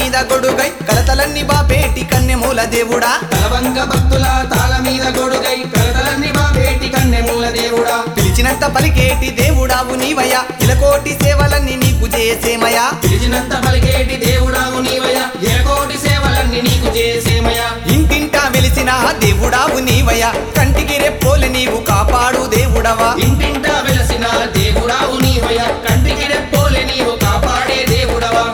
మీద గొడుగై కలతలన్నీ బాపేటి కన్నెమూల దేవుడా తలవంక భక్తుల తాళ మీద గొడుగై కలతలన్నీ బాబేటి కన్నెమూల దేవుడా పిలిచినంత పలికేటి దేవుడావు నీవయ్యా ఇలకోటి సేవలన్నీ నీకు చేసేమయా పిలిచినంత పలికేటి దేవుడావు నీవయ్యా ఏకోటి సేవలన్నీ నీకు చేసేమయ్యా ఇంటింటా వెలిసిన దేవుడావు నీవయ్యా కంటికి రెప్పోలు నీవు కాపాడు దేవుడవా ఇంటింటా వెలసిన దేవుడావు నీవయ్యా కంటికి రెప్పోలే నీవు కాపాడే దేవుడవా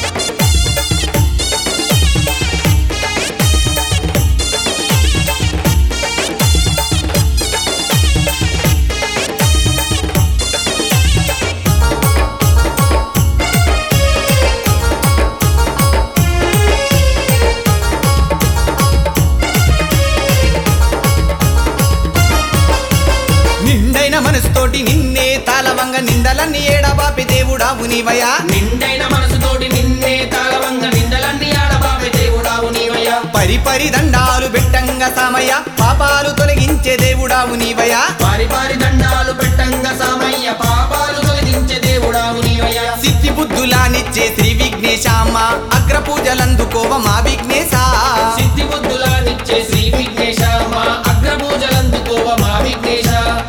నిండైన మనసుతోటి నిన్నే తాళవంగ నిందలన్నీ ఏడబాపి దేవుడావు నీవయ్యా నిండైన మనసుతోటి నిన్నే తాళవంగ నిందలన్నీ ఆడబాబే దేవుడావు నీవయ్యా పరిపరి దండాలు పెట్టంగ సామయ్య పాపాలు తొలగించే దేవుడావు నీవయ్యా పారి పారి దండాలు పెట్టంగా సామయ్య పాపాలు తొలగించే దేవుడావు నీవయ్యా సిద్ధి బుద్ధులానిచ్చే శ్రీ విఘ్నేశామ్మ అగ్ర పూజలందుకోవ మా విఘ్నేశ సిద్ధి బుద్ధులానిచ్చే శ్రీ విఘ్నేశ మా అగ్ర పూజలందుకోవ మా విఘ్నేశ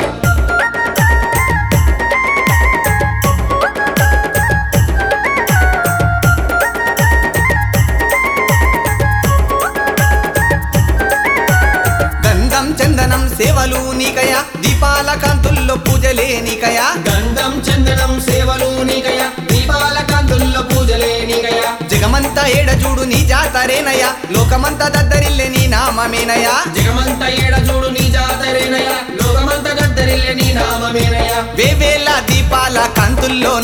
గంధం చందనం సేవలు నీకయ దీపాల కాంతుల్లో పూజలే నీకయ గంధం చందనం సేవలు నీకయ దీపాల కాంతుల్లో పూజలే నీకయ జగమంత ఏడజూడు నీ జాతరేనయ లోకమంత దద్దరిల్లే నీ నామమేనయ జగమంత ఏడ చూడు నీ జాతరేనయ లోకమంత గద్దరిల్లే నీ నామమేనయ వేవేల దీపాల కాంతుల్లో